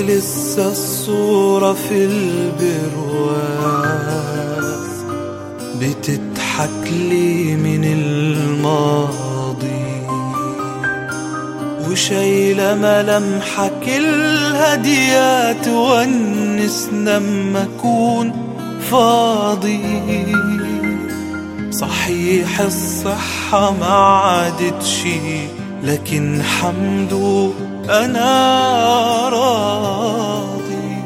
ولسه الصورة في البرواز بتضحك لي من الماضي وشايلة ملامحك الهادية تونسنا اما اكون فاضي صحيح الصحة ما عادتش لكن حمده أنا راضي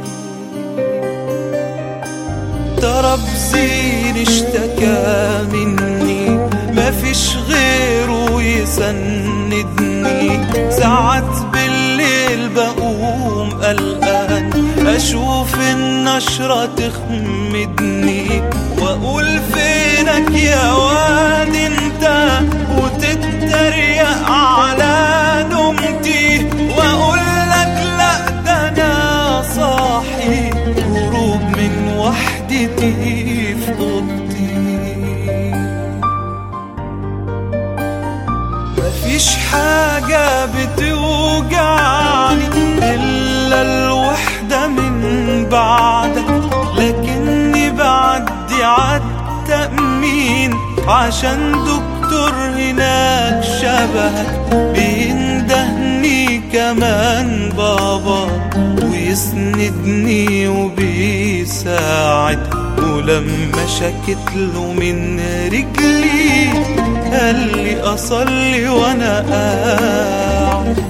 ترابزين اشتكى مني مفيش غيره يسندني ساعات بالليل بقوم قلقان اشوف النشرة تخمدني واقول فينك يا واد انت وتتريق على نومتي واقول لك لا ده انا صاحي هروب من وحدتي في اوضتي مفيش حاجة بتوجعني إلا الوحدة من بعدك لكني بعدي عالتأمين عشان دكتور هناك شبهك بيندهني كمان بابا ويسندني وبيساعد ولما شكت له من رجلي قال لي اصلي وانا قاعد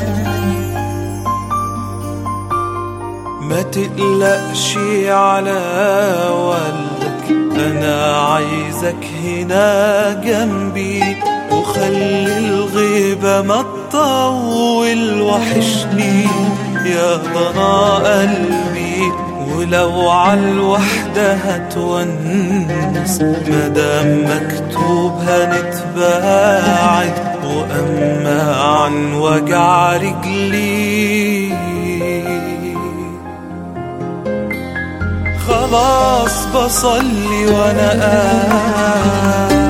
ما تقلقش على والدك انا عايزك هنا جنبي وخلي الغيبة ما تطول وحشني يا ضنا قلبي ولو عالوحدة هتونس مدام مكتوب هنتباعد وأما عن وجع رجلي خلاص بصلي وانا قاعد